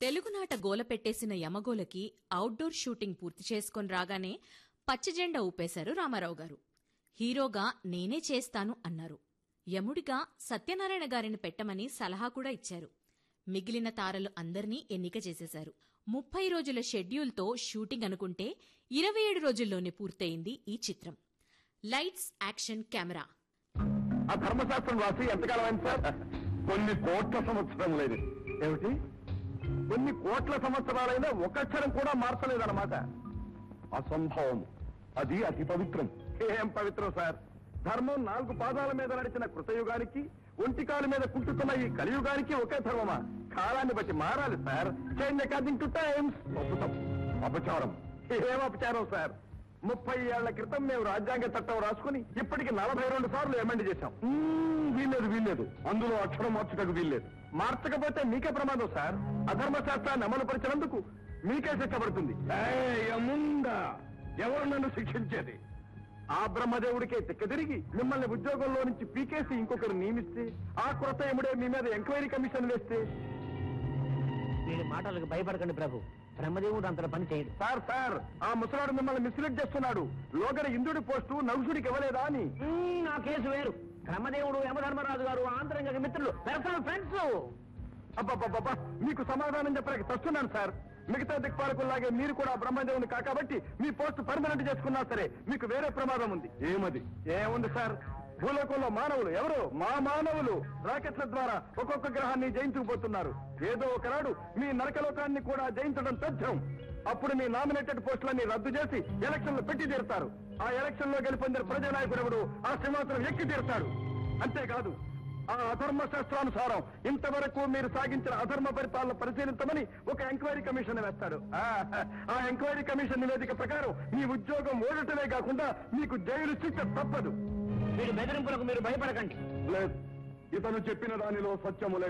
తెలుగునాట గోల పెట్టేసిన యమగోలకి అవుట్డోర్ షూటింగ్ పూర్తి చేసుకొని రాగానే పచ్చజెండా ఊపేశారు రామారావు గారు హీరోగా నేనే చేస్తాను అన్నారు యముడిగా సత్యనారాయణ గారిని పెట్టమని సలహా కూడా ఇచ్చారు మిగిలిన తారలు అందర్నీ ఎన్నిక చేసేశారు ముప్పై రోజుల షెడ్యూల్తో షూటింగ్ అనుకుంటే ఇరవై ఏడు రోజుల్లోనే పూర్తయింది ఈ చిత్రం లైట్స్ యాక్షన్ కెమెరా ఆ ధర్మశాస్త్రం రాసి ఎంతకాలం అయింది సార్ కొన్ని కోట్ల సంవత్సరం లేదు ఏమిటి కొన్ని కోట్ల సంవత్సరాలైనా ఒక అక్షరం కూడా మార్చలేదన్నమాట అసంభవం అది అతి పవిత్రం ఏం పవిత్రం సార్ ధర్మం నాలుగు పాదాల మీద నడిచిన కృతయుగానికి ఒంటికాల మీద కుంటుతున్న ఈ కలియుగానికి ఒకే ధర్మమా కాలాన్ని బట్టి మారాలి sir change according to times అద్భుతం అపచారం ఏం అపచారం సార్ ముప్పై ఏళ్ల క్రితం మేము రాజ్యాంగ చట్టం రాసుకుని ఇప్పటికి నలభై రెండు సార్లు ఎమెండ్ చేశాం మ్మ్, వీల్లేదు వీల్లేదు అందులో అక్షరం మార్చుటకు వీల్లేదు మార్చకపోతే మీకే ప్రమాదం సార్ అధర్మ శాస్త్రాన్ని అమలు పరిచినందుకు మీకే శిక్ష పడుతుంది ఎవరు నన్ను శిక్షించేది ఆ బ్రహ్మదేవుడికే తిక్క తిరిగి మిమ్మల్ని ఉద్యోగంలో నుంచి పీకేసి ఇంకొకరు నియమిస్తే ఆ కొరత ఎముడే మీ మీద ఎంక్వైరీ కమిషన్ వేస్తే వీడి మాటలకు భయపడకండి ప్రభు బ్రహ్మదేవుడు అంతట పని చేయడు సార్ సార్ ఆ ముసలాడు మిమ్మల్ని మిస్లీడ్ చేస్తున్నాడు లోగడ ఇంద్రుడి పోస్టు నలుసుడికి ఇవ్వలేదా అని మ్మ్, నా కేసు వేరు బ్రహ్మదేవుడు యమధర్మరాజు గారు ఆంతరంగ మిత్రులు పర్సనల్ ఫ్రెండ్స్ అబ్బబ్బబ్బబ్బా మీకు సమాధానం చెప్పడానికి తస్తున్నాను సార్ మిగతా దిక్పాలకుల్లాగే మీరు కూడా బ్రహ్మదేవుని కాకబట్టి మీ పోస్ట్ పర్మనెంట్ చేసుకున్నా సరే మీకు వేరే ప్రమాదం ఉంది ఏమది ఏముంది సార్ భూలోకంలో మానవులు ఎవరు మా మానవులు రాకెట్ల ద్వారా ఒక్కొక్క గ్రహాన్ని జయించుకుపోతున్నారు ఏదో ఒకనాడు మీ నరకలోకాన్ని కూడా జయించడం తథ్యం అప్పుడు మీ నామినేటెడ్ పోస్టులన్నీ రద్దు చేసి ఎలక్షన్లు పెట్టి తీరుతారు ఆ ఎలక్షన్ లో గెలుపొందిన ప్రజానాయకుడు ఎవడు ఆ సింహాసనం ఎక్కి తీరుతాడు అంతేకాదు ఆ అధర్మ శాస్త్రానుసారం ఇంతవరకు మీరు సాగించిన అధర్మ ఫలితాలను పరిశీలించమని ఒక ఎంక్వైరీ కమిషన్ వేస్తాడు ఆ, ఆ ఎంక్వైరీ కమిషన్ నివేదిక ప్రకారం మీ ఉద్యోగం ఓడటమే కాకుండా మీకు జైలు శిక్ష తప్పదు వీడి బెదిరింపులకు మీరు భయపడకండి లేదు ఇతను చెప్పిన దానిలో సత్యము